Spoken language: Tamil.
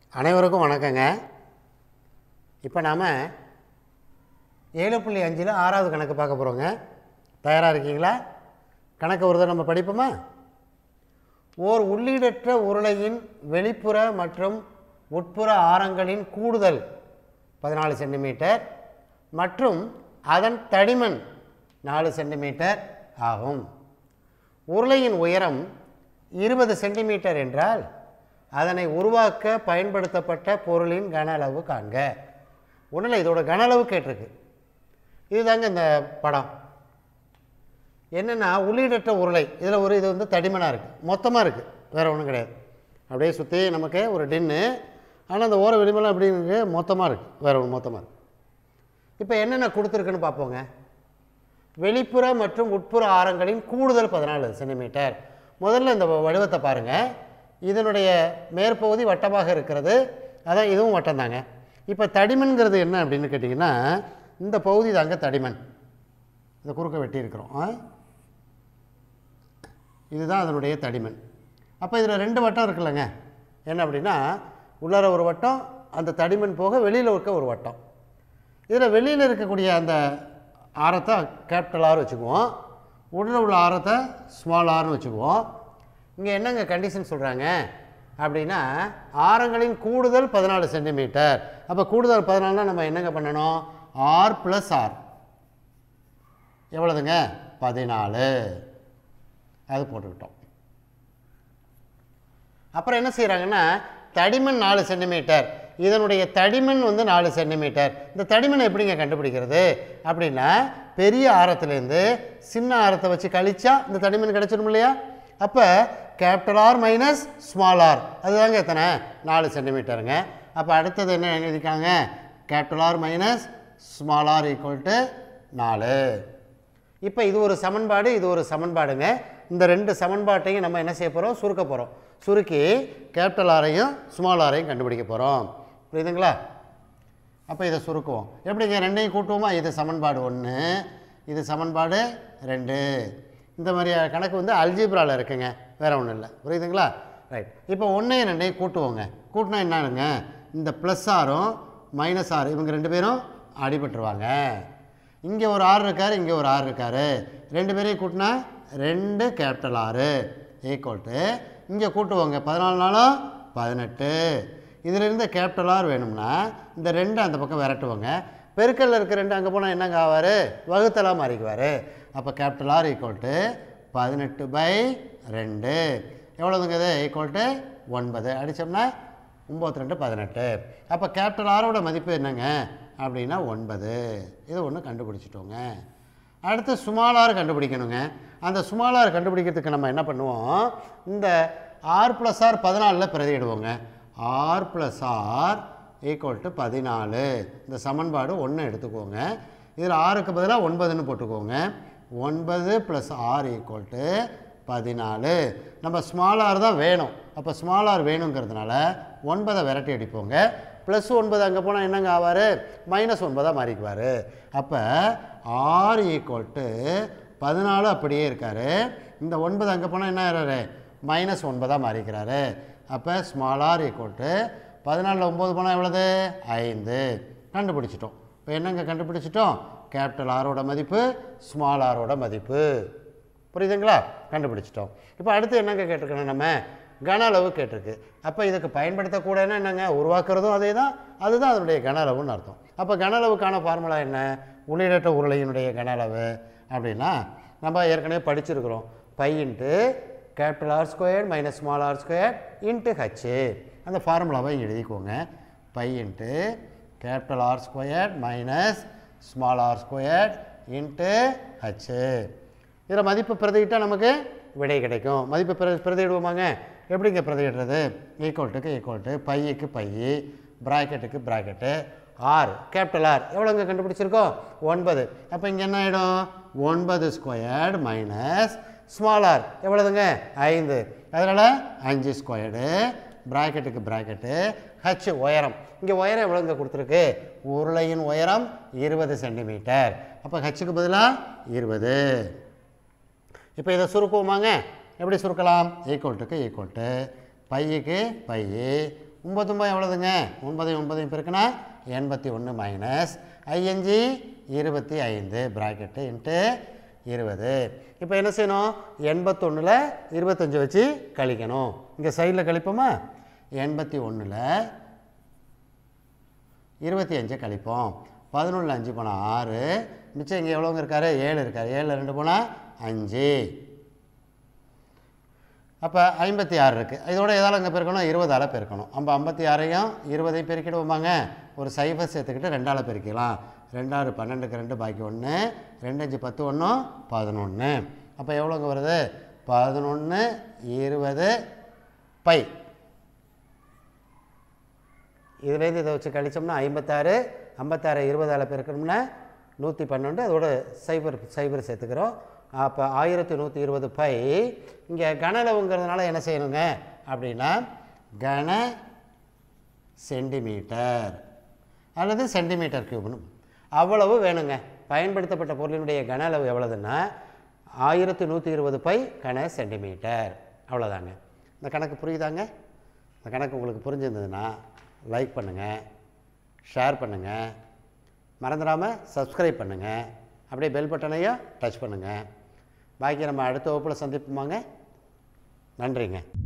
அனைவருக்கும் வணக்கங்க இப்போ நாம் ஏழு புள்ளி அஞ்சில் ஆறாவது கணக்கு பார்க்க போகிறோங்க தயாராக இருக்கீங்களா கணக்கு ஒரு தடவை நம்ம படிப்போமா ஓர் உள்ளீடற்ற உருளையின் வெளிப்புற மற்றும் உட்புற ஆரங்களின் கூடுதல் பதினாலு சென்டிமீட்டர் மற்றும் அதன் தடிமன் நாலு சென்டிமீட்டர் ஆகும் உருளையின் உயரம் இருபது சென்டிமீட்டர் என்றால் அதனை உருவாக்க பயன்படுத்தப்பட்ட பொருளின் கன அளவு காண்க ஒன்றில் இதோட கன அளவு கேட்டிருக்கு இதுதாங்க இந்த படம் என்னென்னா உள்ளீடற்ற உருளை இதில் ஒரு இது வந்து தடிமனாக இருக்குது மொத்தமாக இருக்குது வேறு ஒன்றும் கிடையாது அப்படியே சுற்றி நமக்கு ஒரு டின்னு ஆனால் அந்த ஓர வெளிமெல்லாம் எப்படி இருக்கு மொத்தமாக இருக்குது வேறு ஒன்று மொத்தமாக இருக்குது இப்போ என்னென்ன கொடுத்துருக்குன்னு பார்ப்போங்க வெளிப்புற மற்றும் உட்புற ஆரங்களின் கூடுதல் பதினாலு சென்டிமீட்டர் முதல்ல இந்த வடிவத்தை பாருங்கள் இதனுடைய மேற்பகுதி வட்டமாக இருக்கிறது அதான் இதுவும் வட்டம் தாங்க இப்போ தடிமன்கிறது என்ன அப்படின்னு கேட்டிங்கன்னா இந்த பகுதி தாங்க தடிமன் இந்த குறுக்க வெட்டி இருக்கிறோம் ஆ? இதுதான் அதனுடைய தடிமன் அப்போ இதில் ரெண்டு வட்டம் இருக்குல்லங்க என்ன அப்படின்னா உள்ளார ஒரு வட்டம் அந்த தடிமன் போக வெளியில் இருக்க ஒரு வட்டம் இதில் வெளியில் இருக்கக்கூடிய அந்த ஆரத்தை கேபிட்டல் ஆர் வச்சுக்குவோம் உள்ள உள்ள ஆரத்தை ஸ்மால் ஆர்னு வச்சுக்குவோம் இங்கே என்னங்க கண்டிஷன் சொல்கிறாங்க அப்படின்னா ஆரங்களின் கூடுதல் பதினாலு சென்டிமீட்டர் அப்போ கூடுதல் பதினாலுனா நம்ம என்னங்க பண்ணணும் ஆர் ப்ளஸ் ஆர் எவ்வளோதுங்க பதினாலு அது போட்டுக்கிட்டோம் அப்புறம் என்ன செய்கிறாங்கன்னா தடிமன் நாலு சென்டிமீட்டர் இதனுடைய தடிமன் வந்து நாலு சென்டிமீட்டர் இந்த தடிமனை எப்படிங்க கண்டுபிடிக்கிறது அப்படின்னா பெரிய ஆரத்துலேருந்து சின்ன ஆரத்தை வச்சு கழிச்சா இந்த தடிமன் கிடச்சிடும் இல்லையா அப்போ capital R minus small R அதுதாங்க எத்தனை நாலு சென்டிமீட்டருங்க அப்போ அடுத்தது என்ன எழுதிக்காங்க capital R minus small R equal to நாலு இப்போ இது ஒரு சமன்பாடு இது ஒரு சமன்பாடுங்க இந்த ரெண்டு சமன்பாட்டையும் நம்ம என்ன செய்ய போகிறோம் சுருக்க போகிறோம் சுருக்கி கேபிட்டல் ஆரையும் ஸ்மால் ஆரையும் கண்டுபிடிக்க போகிறோம் புரியுதுங்களா அப்போ இதை சுருக்குவோம் எப்படிங்க ரெண்டையும் கூட்டுவோமா இது சமன்பாடு ஒன்று இது சமன்பாடு ரெண்டு இந்த மாதிரி கணக்கு வந்து அல்ஜிப்ராவில் இருக்குங்க வேறு ஒன்றும் இல்லை புரியுதுங்களா ரைட் இப்போ ஒன்றையும் ரெண்டையும் கூட்டுவோங்க கூட்டினா என்னங்க இந்த ப்ளஸ் ஆரும் மைனஸ் ஆறு இவங்க ரெண்டு பேரும் அடிபட்டுருவாங்க இங்கே ஒரு ஆறு இருக்கார் இங்கே ஒரு ஆறு இருக்கார் ரெண்டு பேரையும் கூட்டினா ரெண்டு கேபிட்டல் ஆறு ஈக்குவல் டு இங்கே கூட்டுவோங்க பதினாலு நாளும் பதினெட்டு இதிலிருந்து கேபிட்டல் ஆர் வேணும்னா இந்த ரெண்டு அந்த பக்கம் விரட்டுவோங்க பெருக்கல்ல இருக்க ரெண்டு அங்கே போனால் என்னங்க ஆவார் வகுத்தலாக மாறிக்குவார் அப்போ கேபிட்டல் ஆர் ஈக்குவல் டு பதினெட்டு பை ரெண்டு எவ்வளோதுங்க இது ஈக்குவல் டு ஒன்பது அடித்தோம்னா ஒம்பத்தி ரெண்டு பதினெட்டு அப்போ கேபிட்டல் ஆரோட மதிப்பு என்னங்க அப்படின்னா ஒன்பது இது ஒன்று கண்டுபிடிச்சிட்டோங்க அடுத்து சுமாலார் கண்டுபிடிக்கணுங்க அந்த சுமாலார் கண்டுபிடிக்கிறதுக்கு நம்ம என்ன பண்ணுவோம் இந்த ஆர் ப்ளஸ் ஆர் பதினாலில் பிரதியிடுவோங்க R plus R equal to பதினாலு இந்த சமன்பாடு ஒன்று எடுத்துக்கோங்க இதில் ஆறுக்கு பதிலாக ஒன்பதுன்னு போட்டுக்கோங்க ஒன்பது ப்ளஸ் ஆர் ஈக்குவல் டு பதினாலு நம்ம ஸ்மால் ஆர் தான் வேணும் அப்போ ஸ்மால் ஆர் வேணுங்கிறதுனால ஒன்பதை விரட்டி அடிப்போங்க ப்ளஸ் ஒன்பது அங்கே போனால் என்னங்க ஆவார் மைனஸ் ஒன்பதாக மாறிக்குவார் அப்போ ஆர் ஈக்குவல் டு பதினாலு அப்படியே இருக்கார் இந்த ஒன்பது அங்கே போனால் என்ன ஆகிறாரு மைனஸ் ஒன்பதாக மாறிக்கிறாரு அப்போ ஸ்மால் ஆர் ஈக்குவல் டு பதினாலில் ஒம்பது போனால் எவ்வளவு ஐந்து கண்டுபிடிச்சிட்டோம் இப்போ என்னங்க கண்டுபிடிச்சிட்டோம் கேபிட்டல் ஆரோட மதிப்பு ஸ்மால் ஆரோட மதிப்பு புரியுதுங்களா கண்டுபிடிச்சிட்டோம் இப்போ அடுத்து என்னங்க கேட்டிருக்கணும் நம்ம கன அளவு கேட்டிருக்கு அப்போ இதுக்கு பயன்படுத்தக்கூடனா என்னங்க உருவாக்குறதும் அதே தான் அதுதான் அதனுடைய கன அளவுன்னு அர்த்தம் அப்போ கன அளவுக்கான ஃபார்முலா என்ன உள்ளிடற்ற உருளையினுடைய கன அளவு அப்படின்னா நம்ம ஏற்கனவே படிச்சிருக்கிறோம் pi into capital R square minus small R square into H அந்த ஃபார்முலாவை இங்கே எழுதிக்கோங்க pi into capital R square minus small R square into H இதில் மதிப்பு பிரதியிட்டால் நமக்கு விடை கிடைக்கும் மதிப்பு பிர பிரதியிடுவோமாங்க எப்படிங்க பிரதியிடுறது ஈக்குவல்ட்டுக்கு ஈக்குவல்ட்டு பையுக்கு பை ப்ராக்கெட்டுக்கு ப்ராக்கெட்டு ஆர் கேபிட்டல் ஆர் எவ்வளோங்க கண்டுபிடிச்சிருக்கோம் ஒன்பது அப்போ இங்கே என்ன ஆகிடும் ஒன்பது ஸ்கொயர்டு மைனஸ் ஸ்மால் ஆர் எவ்வளோதுங்க ஐந்து அதனால் அஞ்சு ஸ்கொயர்டு ப்ராக்கெட்டுக்கு ப்ராக்கெட்டு ஹச் உயரம் இங்கே உயரம் எவ்வளோங்க கொடுத்துருக்கு உருளையின் உயரம் இருபது சென்டிமீட்டர் அப்போ ஹச்சுக்கு பதிலாக இருபது இப்போ இதை சுருக்குவோமாங்க எப்படி சுருக்கலாம் ஈக்குவல் டுக்கு ஈக்குவல் டு பையுக்கு பை ஒம்பத்தொம்பது எவ்வளோதுங்க ஒன்பதையும் ஒன்பதையும் பெருக்கினா எண்பத்தி ஒன்று மைனஸ் ஐஎன்ஜி இருபத்தி ஐந்து ப்ராக்கெட்டு இன்ட்டு இருபது இப்போ என்ன செய்யணும் எண்பத்தொன்னில் இருபத்தஞ்சு வச்சு கழிக்கணும் இங்கே சைடில் கழிப்போமா எண்பத்தி ஒன்றில் இருபத்தி அஞ்சை கழிப்போம் பதினொன்றில் அஞ்சு போனால் ஆறு மிச்சம் இங்கே எவ்வளோங்க இருக்காரு ஏழு இருக்காரு ஏழில் ரெண்டு போனால் அஞ்சு அப்போ ஐம்பத்தி ஆறு இருக்குது இதோட எதால் அங்கே பெருக்கணும் இருபதால் பெருக்கணும் நம்ம ஐம்பத்தி ஆறையும் இருபதையும் பெருக்கிடுவோமாங்க ஒரு சைபர் சேர்த்துக்கிட்டு ரெண்டால் பெருக்கலாம் ரெண்டாறு பன்னெண்டுக்கு ரெண்டு பாக்கி ஒன்று ரெண்டு அஞ்சு பத்து ஒன்று பதினொன்று அப்போ எவ்வளோங்க வருது பதினொன்று இருபது பை இதுலேருந்து இதை வச்சு கழிச்சோம்னா ஐம்பத்தாறு ஐம்பத்தாறு இருபதால் பெருக்கணும்னா நூற்றி பன்னெண்டு அதோட சைபர் சைபர் சேர்த்துக்கிறோம் அப்போ ஆயிரத்தி நூற்றி இருபது பை இங்கே கனளவுங்கிறதுனால என்ன செய்யணுங்க அப்படின்னா கன சென்டிமீட்டர் அல்லது சென்டிமீட்டர் கியூப்னு அவ்வளவு வேணுங்க பயன்படுத்தப்பட்ட பொருளினுடைய கன அளவு எவ்வளவுன்னா ஆயிரத்தி நூற்றி இருபது பை கன சென்டிமீட்டர் அவ்வளோதாங்க இந்த கணக்கு புரியுதாங்க இந்த கணக்கு உங்களுக்கு புரிஞ்சிருந்ததுன்னா லைக் பண்ணுங்கள் ஷேர் பண்ணுங்கள் மறந்துடாமல் சப்ஸ்கிரைப் பண்ணுங்கள் அப்படியே பெல் பட்டனையும் டச் பண்ணுங்கள் பாக்கி நம்ம அடுத்த வகுப்பில் சந்திப்போமாங்க நன்றிங்க